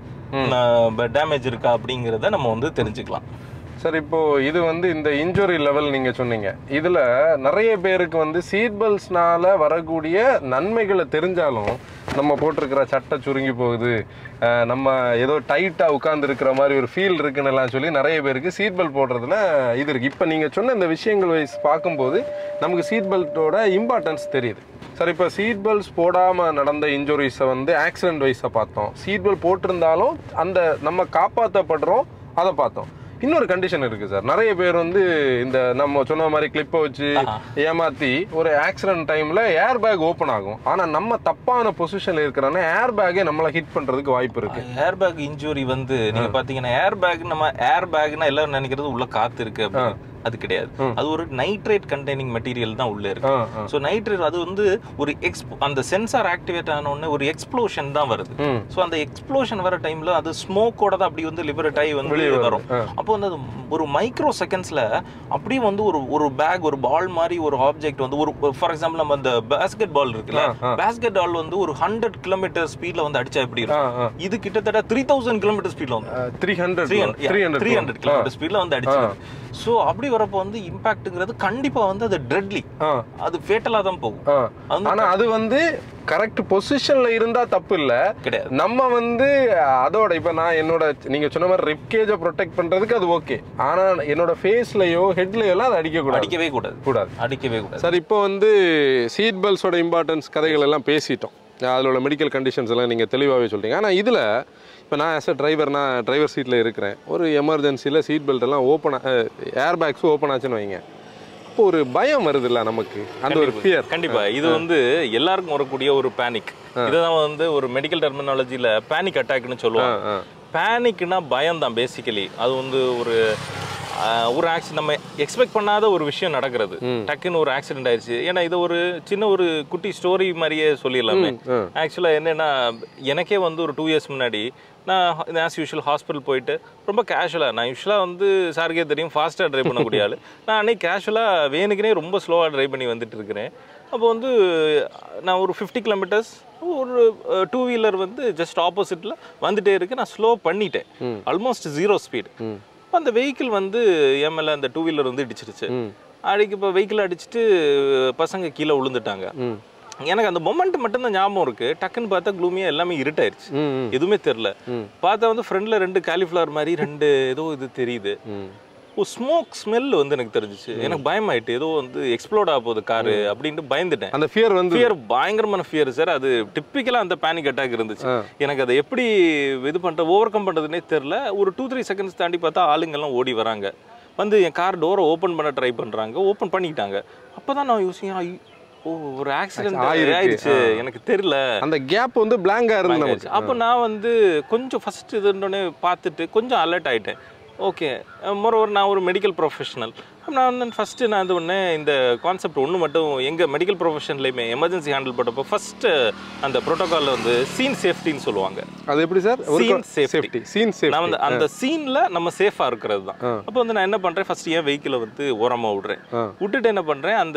டேமேஜ் இருக்கா அப்படிங்கிறத நம்ம வந்து தெரிஞ்சுக்கலாம் சார் இப்போ இது வந்து இந்த இன்ஜுரி லெவல் நீங்க சொன்னீங்க இதுல நிறைய பேருக்கு வந்து சீட் பெல்ட்ஸ்னால வரக்கூடிய நன்மைகளை தெரிஞ்சாலும் நம்ம போட்டிருக்கிற சட்டை சுருங்கி போகுது அஹ் நம்ம ஏதோ டைட்டா உட்கார்ந்து இருக்கிற மாதிரி ஒரு ஃபீல் இருக்குன்னு எல்லாம் சொல்லி நிறைய பேருக்கு சீட் பெல்ட் போடுறதுல இது இருக்கு இப்போ நீங்க சொன்ன இந்த விஷயங்கள் வைஸ் பார்க்கும்போது நமக்கு சீட் பெல்ட்டோட இம்பார்ட்டன்ஸ் தெரியுது சார் இப்போ சீட் பெல்ட்ஸ் போடாமல் நடந்த இன்ஜுரிஸை வந்து ஆக்சிடென்ட் வைஸை பார்த்தோம் சீட் பெல்ட் போட்டிருந்தாலும் அந்த நம்ம காப்பாற்றப்படுறோம் அதை பார்த்தோம் இன்னொரு கண்டிஷன் இருக்கு சார் நிறைய பேர் வந்து இந்த நம்ம சொன்ன மாதிரி கிளிப்பை வச்சு ஏமாத்தி ஒரு ஆக்சிடென்ட் டைம்ல ஏர் பேக் ஓப்பன் ஆகும் ஆனா நம்ம தப்பான பொசிஷன்ல இருக்கிறோன்னா ஏர் பேக்கே நம்மளை ஹிட் பண்றதுக்கு வாய்ப்பு இருக்கு ஏர் பேக் இன்ஜுரி வந்து நீங்க பாத்தீங்கன்னா ஏர் பேக் நம்ம ஏர் பேக்னா எல்லாரும் நினைக்கிறது உள்ள காத்து இருக்கு அப்படின்னு. அது கிடையாது அது ஒரு நைட்ரேட் கண்டெய்னிங் மெட்டீரியல் தான் உள்ள இருக்கு ஆ, ஆ. ஸோ நைட்ரேட் அது வந்து ஒரு எக்ஸ் அந்த சென்சார் ஆக்டிவேட் ஆன உடனே ஒரு எக்ஸ்ப்ளோஷன் தான் வருது ம். ஸோ அந்த எக்ஸ்ப்ளோஷன் வர டைம்ல அது ஸ்மோக்கோட தான் அப்படி வந்து லிபரேட் ஆகி வந்து வெளியே வரும். வரும் ஆ. அப்போ வந்து அது ஒரு மைக்ரோ செகண்ட்ஸ்ல அப்படியே வந்து ஒரு ஒரு பேக் ஒரு பால் மாதிரி ஒரு ஆப்ஜெக்ட் வந்து ஒரு ஃபார் எக்ஸாம்பிள் நம்ம அந்த பேஸ்கெட் பால் இருக்குல்ல ஆ, ஆ. பேஸ்கெட் பால் வந்து ஒரு ஹண்ட்ரட் கிலோமீட்டர் ஸ்பீட்ல வந்து அடிச்சா எப்படி ஆ, இருக்கும் ஆ. இது கிட்டத்தட்ட த்ரீ தௌசண்ட் கிலோமீட்டர் ஸ்பீட்ல வந்து three hundred three three three hundred hundred kilometre ஸ்பீட்ல வந்து அடிச்சிருக்கு ஸோ அப்படி வரப்போ வந்து இம்பாக்ட்ங்கிறது கண்டிப்பா வந்து அது ட்ரெட்லி அது ஃபேட்டலா தான் போகும் அது ஆனா அது வந்து கரெக்ட் பொசிஷன்ல இருந்தா தப்பு இல்ல கிடையாது நம்ம வந்து அதோட இப்ப நான் என்னோட நீங்க சொன்ன மாதிரி ரிப்கேஜை ப்ரொடெக்ட் பண்றதுக்கு அது ஓகே ஆனா என்னோட ஃபேஸ்லயோ ஹெட்லயோ எல்லாம் அது அடிக்க கூடாது அடிக்கவே கூடாது கூடாது அடிக்கவே கூடாது சார் இப்போ வந்து சீட் பெல்ட்ஸோட இம்பார்ட்டன்ஸ் கதைகள் எல்லாம் பேசிட்டோம் அதில் உள்ள மெடிக்கல் கண்டிஷன்ஸ் எல்லாம் நீங்கள் தெளிவாகவே சொல்லிட்டீங்க ஆனால் இதில் இப்போ நான் ஆஸ் அ டிரைவர் நான் டிரைவர் சீட்டில் இருக்கிறேன் ஒரு எமர்ஜென்சியில் சீட் பெல்ட் எல்லாம் ஓப்பன் ஏர் பேக்ஸ் ஓப்பன் ஆச்சுன்னு வைங்க இப்போ ஒரு பயம் வருதுல்ல நமக்கு அந்த ஒரு ஃபியர் கண்டிப்பா இது வந்து எல்லாருக்கும் வரக்கூடிய ஒரு பேனிக் இதுதான் வந்து ஒரு மெடிக்கல் டெர்மினாலஜில பேனிக் அட்டாக்னு சொல்லுவாங்க பேனிக்னா பயம் தான் பேசிக்கலி அது வந்து ஒரு ஆஹ், ஒரு ஆக்சிடென்ட் நம்ம எக்ஸ்பெக்ட் பண்ணாத ஒரு விஷயம் நடக்கிறது டக்குன்னு ஒரு ஆக்சிடென்ட் ஆயிடுச்சு ஏன்னா இது ஒரு சின்ன ஒரு குட்டி ஸ்டோரி மாதிரியே சொல்லிடலாமே ஆக்சுவலாக என்னன்னா எனக்கே வந்து ஒரு டூ இயர்ஸ் முன்னாடி நான் ஆஸ் யூஷுவல் ஹாஸ்பிட்டல் போயிட்டு ரொம்ப கேஷுவலாக நான் யூஸ்வலாக வந்து சாருக்கே தெரியும் ஃபாஸ்ட்டாக ட்ரைவ் பண்ணக்கூடிய ஆள் நான் அன்னைக்கு கேஷுவலாக வேணுக்குனே ரொம்ப ஸ்லோவாக ட்ரைவ் பண்ணி வந்துட்டு இருக்கிறேன் அப்போ வந்து நான் ஒரு ஃபிஃப்டி கிலோமீட்டர்ஸ் ஒரு டூ வீலர் வந்து ஜஸ்ட் ஆப்போசிட்டில் வந்துட்டே இருக்கு நான் ஸ்லோ பண்ணிட்டேன் ஆல்மோஸ்ட் ஜீரோ ஸ்பீட் அந்த வெஹிக்கிள் வந்து என் மேலே அந்த டூ வீலர் வந்து இடிச்சிருச்சு அடிக்கு இப்போ வெஹிக்கிள் அடிச்சுட்டு பசங்க கீழே விழுந்துட்டாங்க எனக்கு அந்த மொமெண்ட் மட்டும்தான் ஞாபகம் இருக்கு டக்குன்னு பார்த்தா க்ளூமியா எல்லாமே இருட்டாயிருச்சு எதுவுமே தெரியல பார்த்தா வந்து ஃப்ரண்ட்ல ரெண்டு காலிஃப்ளவர் மாதிரி ரெண்டு ஏதோ இது தெரியுது ஒரு ஸ்மோக் ஸ்மெல் வந்து எனக்கு தெரிஞ்சுச்சு எனக்கு பயமாயிட்டு ஏதோ வந்து எக்ஸ்ப்ளோட் ஆக போகுது காரு அப்படின்ட்டு பயந்துட்டேன் அந்த ஃபியர் வந்து ஃபியர் பயங்கரமான ஃபியர் சார் அது டிப்பிக்கலாக அந்த பேனிக் அட்டாக் இருந்துச்சு எனக்கு அதை எப்படி இது பண்ணுற ஓவர் கம் பண்ணுறதுனே தெரில ஒரு டூ த்ரீ செகண்ட்ஸ் தாண்டி பார்த்தா ஆளுங்கெல்லாம் ஓடி வராங்க வந்து என் கார் டோரை ஓப்பன் பண்ண ட்ரை பண்ணுறாங்க ஓப்பன் பண்ணிக்கிட்டாங்க அப்போ தான் நான் யோசிக்கிறேன் ஓ ஒரு ஆக்சிடென்ட் ஆயிருக்கு. ஆயிடுச்சு எனக்கு தெரியல அந்த கேப் வந்து பிளாங்கா இருந்து நமக்கு அப்போ நான் வந்து கொஞ்சம் ஃபர்ஸ்ட் இதுன்னொடனே பார்த்துட்டு கொஞ்சம் அலர்ட் ஆயிட்டேன் ஓகே மொரோவர் நான் ஒரு மெடிக்கல் ப்ரொஃபஷனல் நான் வந்து ஃபஸ்ட்டு நான் இது ஒன்று இந்த கான்செப்ட் ஒன்று மட்டும் எங்கள் மெடிக்கல் ப்ரொஃபஷன்லையுமே எமர்ஜென்சி ஹேண்டில் பண்ணப்போ ஃபஸ்ட்டு அந்த ப்ரோட்டோகாலில் வந்து சீன் சேஃப்டின்னு சொல்லுவாங்க அது எப்படி sir Scene safety. Safety scene நான் சேஃப்டி வந்து அந்த சீன்ல நம்ம சேஃபா இருக்கிறது தான் அப்போ வந்து நான் என்ன பண்றேன் ஃபர்ஸ்ட் என் வெஹிக்கிளை வந்து ஓரமா விடுறேன் ஆ. விட்டுட்டு என்ன பண்றேன் அந்த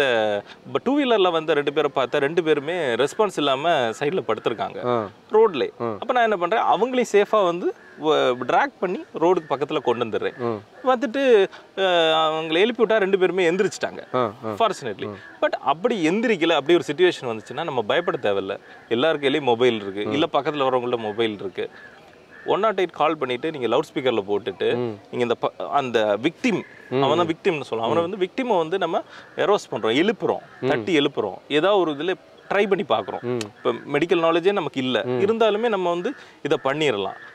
டூ வீலர்ல வந்து ரெண்டு பேரை பார்த்தா ரெண்டு பேருமே ரெஸ்பான்ஸ் இல்லாம சைடுல படுத்திருக்காங்க ஆ ரோட்ல அப்ப நான் என்ன பண்றேன் அவங்களையும் சேஃபா வந்து ட்ராக் பண்ணி ரோடுக்கு பக்கத்துல கொண்டு வந்துடுறேன் வந்துட்டு அஹ், அவங்களை எழுப்பி விட்டா ரெண்டு பேருமே எந்திரிச்சிட்டாங்க ஆ ஃபார்ச்சுனேட்லி பட் அப்படி எந்திரிக்கல அப்படி ஒரு சுச்சுவேஷன் வந்துச்சுன்னா நம்ம பயப்பட தேவையில்ல எல்லார் கையிலயும் மொபைல் இருக்கு இல்ல பக்கத்துல வரவங்கள்ட்ட மொபைல் இருக்கு ஒன் நாட் எயிட் கால் பண்ணிட்டு நீங்க லவுட் ஸ்பீக்கர்ல போட்டுட்டு நீங்க இந்த ப- அந்த விக்டிம் அவன் தான் விக்டிம்னு சொல்லுவான் அவனை வந்து விக்டிமை வந்து நம்ம எரோஸ் பண்றோம் எழுப்புறோம் தட்டி எழுப்புறோம் ஏதாவது ஒரு இதுல ட்ரை பண்ணி பார்க்குறோம் இப்போ மெடிக்கல் நாலேஜே நமக்கு இல்லை இருந்தாலுமே நம்ம வந்து இதை பண்ணிடலாம்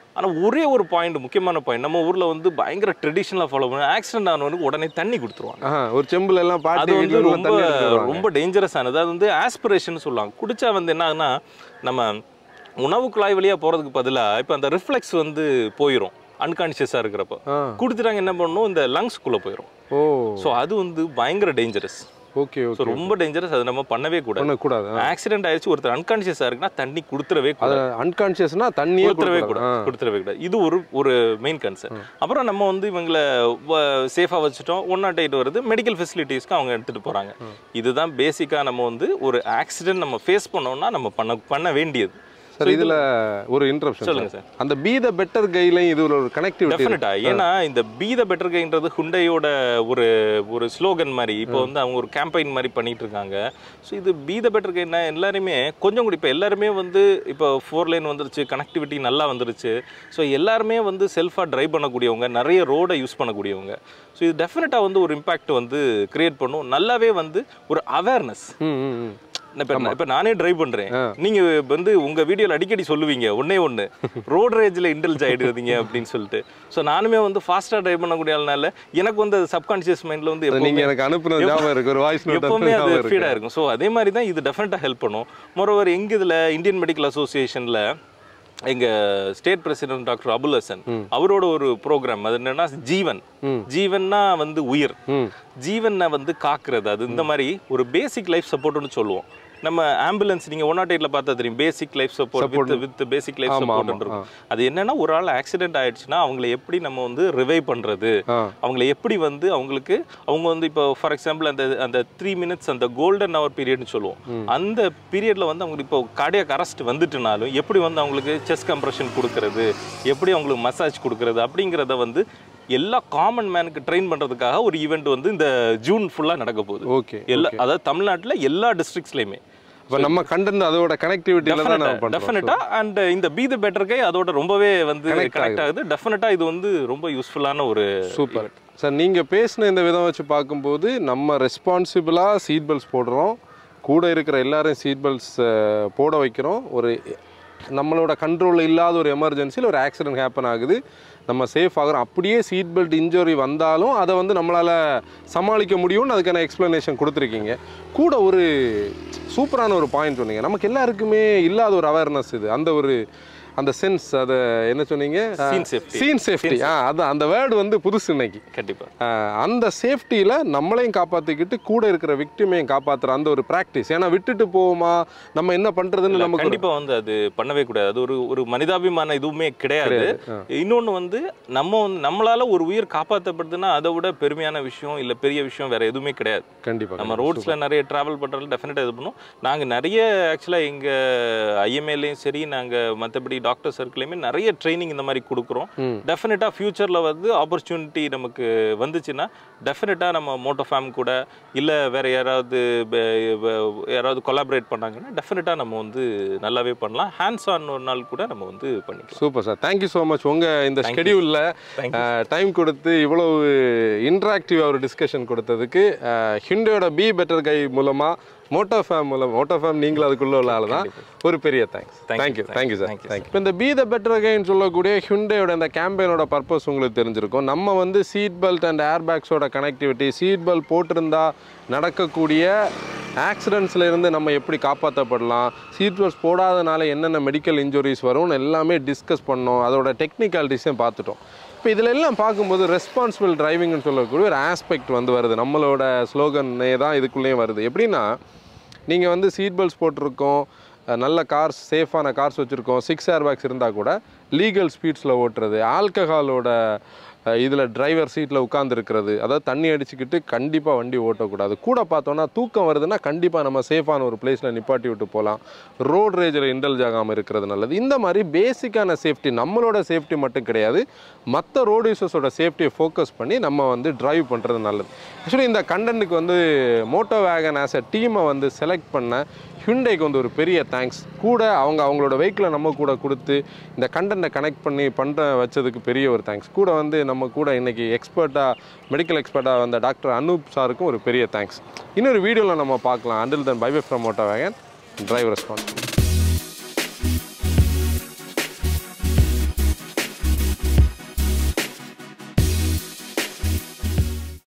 ஆனால் ஒரே ஒரு பாயிண்ட் முக்கியமான பாயிண்ட் நம்ம ஊரில் வந்து பயங்கர ட்ரெடிஷ்னலாக ஃபாலோ பண்ணி ஆக்சிடென்ட் ஆனவனுக்கு உடனே தண்ணி கொடுத்துருவாங்க ஆஹா, ஒரு செம்புல எல்லாம் அது பாட்டி வந்து வீட்டுல எல்லாம் ரொம்ப தண்ணி எடுத்துட்டு ரொம்ப டேஞ்சரஸ் ஆனது அது வந்து ஆஸ்பிரேஷன் சொல்லுவாங்க குடிச்சா வந்து என்ன ஆகுனா நம்ம உணவு குழாய் வழியா போறதுக்கு பதிலா இப்போ அந்த ரிஃப்ளெக்ஸ் வந்து போயிடும் அன்கான்ஷியஸாக இருக்கிறப்போ ஆ. குடுத்துட்டாங்க என்ன பண்ணணும் இந்த லங்ஸ்குள்ளே போயிடும் ஓ ஸோ அது வந்து பயங்கர டேஞ்சரஸ் ஓகே ஸோ ஓகே ரொம்ப டேஞ்சரஸ் அது நம்ம பண்ணவே கூடாது பண்ணக்கூடாது ஆக்சிடென்ட் ஆயிடுச்சு ஒருத்தர் அன்கான்ஷியஸாக இருக்குன்னா தண்ணி கொடுத்துடவே அது கூடாது அன்கான்சியஸ்னா தண்ணியே கொடுத்துடவே கொடுக்கக்கூடாது. கூடாது கொடுத்துடவே கூடாது இது ஒரு ஒரு மெயின் கன்சர்ன் அப்புறம் நம்ம வந்து இவங்களை சேஃபாக வச்சுட்டோம் ஒன் நாட் எயிட் வருது மெடிக்கல் ஃபெசிலிட்டிஸ்க்கு அவங்க எடுத்துகிட்டு போகிறாங்க இதுதான் பேசிக்காக நம்ம வந்து ஒரு ஆக்சிடென்ட் நம்ம ஃபேஸ் பண்ணோம்னா நம்ம பண்ண பண்ண வேண்டியது சார் இதுல ஒரு இன்டரப்ஷன் சொல்லுங்க சார் அந்த பி த பெட்டர் கைலையும் இது ஒரு கனெக்டிவிட்டி டெஃபினட்டா ஏன்னா இந்த பி த பெட்டர் கைன்றது ஹுண்டையோட ஒரு ஒரு ஸ்லோகன் மாதிரி இப்போ வந்து அவங்க ஒரு கேம்பெயின் மாதிரி பண்ணிட்டு இருக்காங்க ஸோ இது பி த பெட்டர் கைனா எல்லாருமே கொஞ்சம் கூட இப்போ எல்லாருமே வந்து இப்போ ஃபோர் லைன் வந்துருச்சு கனெக்டிவிட்டி நல்லா வந்துருச்சு ஸோ எல்லாருமே வந்து செல்ஃபாக ட்ரைவ் பண்ணக்கூடியவங்க நிறைய ரோடை யூஸ் பண்ணக்கூடியவங்க ஸோ இது டெஃபினட்டாக வந்து ஒரு இம்பாக்ட் வந்து கிரியேட் பண்ணும் நல்லாவே வந்து ஒரு அவேர்னஸ் ம் ம், ம் இப்போ இப்போ நானே டிரைவ் பண்றேன் நீங்க வந்து உங்க வீடியோல அடிக்கடி சொல்லுவீங்க ஒண்ணே ஒண்ணு ரோட் ரேஜ்ல இன்டெலிஜ் ஆயிடுறீங்க அப்படின்னு சொல்லிட்டு ஸோ நானுமே வந்து ஃபாஸ்டா டிரைவ் பண்ணக்கூடிய ஆள்னால எனக்கு வந்து சப்கான்சியஸ் மைண்ட்ல வந்து நீங்க எப்பவுமே எனக்கு அனுப்புனது ஞாபகம் இருக்கு ஒரு வாய்ஸ் நோட் எப்பவுமே அது ஞாபகம் ஃபீடா இருக்கு இருக்கும் ஸோ அதே மாதிரி தான் இது டெஃபினட்டா ஹெல்ப் பண்ணும் மொரோவர் எங்க இதுல இந்தியன் மெடிக்கல் அசோசியேஷன்ல எங்க state president doctor Abul Hasan அவரோட ஒரு ப்ரோக்ராம் அது என்னன்னா ஜீவன் ஜீவன்னா வந்து உயிர் ம் ஜீவனை வந்து காக்குறது அது இந்த மாதிரி ஒரு பேசிக் லைஃப் சப்போர்ட்னு சொல்லுவோம் நம்ம ஆம்புலன்ஸ் நீங்க ஒன் நாட் எயிட்ல பார்த்தா தெரியும் basic life support with with basic life ஆமா, சப்போர்ட் ஆமா, இருக்கும் அது என்னன்னா ஒரு ஆள் ஆக்சிடென்ட் ஆயிடுச்சுன்னா அவங்கள எப்படி நம்ம வந்து ரிவைவ் பண்றது ஆ அவங்கள எப்படி வந்து அவங்களுக்கு அவங்க வந்து இப்போ ஃபார் எக்ஸாம்பிள் அந்த அந்த த்ரீ மினிட்ஸ் அந்த கோல்டன் ஹவர் பீரியட்னு சொல்லுவோம் அந்த பீரியட்ல வந்து அவங்களுக்கு இப்போ கார்டியாக் அரெஸ்ட் வந்துட்டுனாலும் எப்படி வந்து அவங்களுக்கு செஸ் கம்ப்ரெஷன் கொடுக்கறது எப்படி அவங்களுக்கு மசாஜ் கொடுக்கறது அப்படிங்கிறத வந்து எல்லா காமன் மேனுக்கு ட்ரெயின் பண்றதுக்காக ஒரு ஈவெண்ட் வந்து இந்த ஜூன் ஃபுல்லா நடக்க போகுது ஓகே எல்லா அதாவது தமிழ்நாட்டுல எல்லா டிஸ்ட்ரிக்ட்ஸ்லயுமே இப்போ நம்ம கண்டென்ட் அதோட கனெக்டிவிட்டியில தான் நம்ம பண்றோம் டெஃபினட்டா அண்ட் இந்த பி த பெட்டர் கை அதோட ரொம்பவே வந்து Connect கனெக்ட் ஆகுது டெஃபினட்டா இது வந்து ரொம்ப யூஸ்ஃபுல்லான ஒரு சூப்பர் சார் நீங்கள் பேசின இந்த விதம் வச்சு பார்க்கும்போது நம்ம ரெஸ்பான்சிபிளாக சீட் பெல்ட்ஸ் போடுறோம் கூட இருக்கிற எல்லாரும் சீட் பெல்ட்ஸ் போட வைக்கிறோம் ஒரு நம்மளோட கண்ட்ரோலில் இல்லாத ஒரு எமர்ஜென்சியில் ஒரு ஆக்சிடென்ட் ஹேப்பன் ஆகுது நம்ம சேஃப் ஆகிறோம் அப்படியே சீட் பெல்ட் இன்ஜுரி வந்தாலும் அதை வந்து நம்மளால் சமாளிக்க முடியும்னு அதுக்கான எக்ஸ்ப்ளனேஷன் கொடுத்துருக்கீங்க கூட ஒரு சூப்பரான ஒரு பாயிண்ட் சொன்னீங்க நமக்கு எல்லாருக்குமே இல்லாத ஒரு அவேர்னஸ் இது அந்த ஒரு அந்த சென்ஸ் அதை என்ன சொன்னீங்க Scene safety. சீன் சேஃப்டி ஆ அதான் அந்த வேர்டு வந்து புதுசு இன்னைக்கு கண்டிப்பா ஆஹ் அந்த சேஃப்டியில் நம்மளையும் காப்பாற்றிக்கிட்டு கூட இருக்கிற விக்டிமையும் காப்பாற்றுற அந்த ஒரு ப்ராக்டிஸ் ஏன்னா விட்டுட்டு போவோமா நம்ம என்ன பண்ணுறதுன்னு நமக்கு ஒரு- கண்டிப்பா வந்து அது பண்ணவே கூடாது அது ஒரு ஒரு மனிதாபிமான இதுவுமே கிடையாது இன்னொன்னு வந்து நம்ம வந்து நம்மளால ஒரு உயிர் காப்பாற்றப்படுதுன்னா அதை விட பெருமையான விஷயம் இல்ல பெரிய விஷயம் வேற எதுவுமே கிடையாது கண்டிப்பா நம்ம ரோட்ஸ்ல நிறைய டிராவல் பண்றதுல டெஃபினட்டா இது பண்ணுவோம் நாங்க நிறைய ஆக்சுவலா எங்க ஐஎம்ஏலையும் சரி நாங்க மத்தபடி டாக்டர் சர்க்கிளையுமே நிறைய ட்ரைனிங் இந்த மாதிரி கொடுக்குறோம் ம். டெஃபினட்டா ஃபியூச்சர்ல வந்து ஆப்பர்ச்சுனிட்டி நமக்கு வந்துச்சுன்னா டெஃபினட்டா நம்ம மோட்டோ ஃபேம் கூட இல்ல வேற யாராவது ப- ப- யாராவது கொலாபரேட் பண்ணாங்கன்னா டெஃபினட்டா நம்ம வந்து நல்லாவே பண்ணலாம் ஹேண்ட்ஸ் ஆன் ஒரு நாள் கூட நம்ம வந்து பண்ணிக்கலாம் super sir thank you so much உங்கள் இந்த ஸ்கெடியூலில் Thank டைம் கொடுத்து இவ்வளவு இன்ட்ராக்டிவாக ஒரு டிஸ்கஷன் கொடுத்ததுக்கு ஹிண்டோட பி பெட்டர் கை மூலமாக மோட்டோ ஃபேம் மூலம் மோட்டோ ஃபேம் நீங்களும் அதுக்குள்ளே உள்ள ஆள் தான் ஒரு பெரிய thanks Thank you, thank you thank thank you you, sir thank you, thank you இப்போ இந்த பி த பெட்டர் கைன்னு சொல்லக்கூடிய ஹிண்டோட இந்த கேம்பெயினோட பர்பஸ் உங்களுக்கு தெரிஞ்சிருக்கும் நம்ம வந்து சீட் பெல்ட் அண்ட் ஏர் பேக்ஸோட கனெக்டிவிட்டி சீட் பெல்ட் போட்டிருந்தா நடக்கக்கூடிய ஆக்சிடென்ட்ஸ்ல இருந்து நம்ம எப்படி காப்பாற்றப்படலாம் சீட் பெல்ட்ஸ் போடாதனால என்னென்ன மெடிக்கல் இன்ஜுரிஸ் வரும்னு எல்லாமே டிஸ்கஸ் பண்ணோம் அதோட டெக்னிக்காலிட்டிஸையும் பார்த்துட்டோம் இப்போ இதில் எல்லாம் பார்க்கும்போது ரெஸ்பான்சிபிள் டிரைவிங்னு சொல்லக்கூடிய ஒரு ஆஸ்பெக்ட் வந்து வருது நம்மளோட ஸ்லோகனே தான் இதுக்குள்ளேயும் வருது எப்படின்னா நீங்கள் வந்து சீட் பெல்ட்ஸ் போட்டிருக்கோம் அஹ் நல்ல கார்ஸ் சேஃபான கார்ஸ் வச்சுருக்கோம் சிக்ஸ் ஏர் பேக்ஸ் இருந்தால் கூட லீகல் ஸ்பீட்ஸில் ஓட்டுறது ஆல்கஹாலோட இதில் டிரைவர் சீட்டில் உட்காந்துருக்கிறது அதாவது தண்ணி அடிச்சுக்கிட்டு கண்டிப்பாக வண்டி ஓட்டக்கூடாது கூட பார்த்தோன்னா தூக்கம் வருதுன்னா கண்டிப்பாக நம்ம சேஃபான ஒரு பிளேஸில் நிப்பாட்டி விட்டு போகலாம் ரோட் ரேஜில் இண்டல்ஜ் ஆகாமல் இருக்கிறது நல்லது இந்த மாதிரி பேசிக்கான சேஃப்டி நம்மளோட சேஃப்டி மட்டும் கிடையாது மற்ற ரோடு யூசர்ஸோட சேஃப்டியை ஃபோக்கஸ் பண்ணி நம்ம வந்து டிரைவ் பண்ணுறது நல்லது ஆக்சுவலி இந்த கண்டென்ட்டுக்கு வந்து மோட்டோ வேகன் ஆஸ் அ டீமை வந்து செலக்ட் பண்ண ஹிண்டேக்கு வந்து ஒரு பெரிய தேங்க்ஸ் கூட அவங்க அவங்களோட வெஹிக்கிளை நம்ம கூட கொடுத்து இந்த கண்டென்ட்டை கனெக்ட் பண்ணி பண்ணுற வச்சதுக்கு பெரிய ஒரு தேங்க்ஸ் கூட வந்து நம்ம கூட இன்னைக்கு எக்ஸ்பர்ட்டாக மெடிக்கல் எக்ஸ்பர்ட்டாக வந்த டாக்டர் அனூப் சாருக்கும் ஒரு பெரிய தேங்க்ஸ் இன்னொரு வீடியோவில் நம்ம பார்க்கலாம் until then bye bye from Moto wagon driver response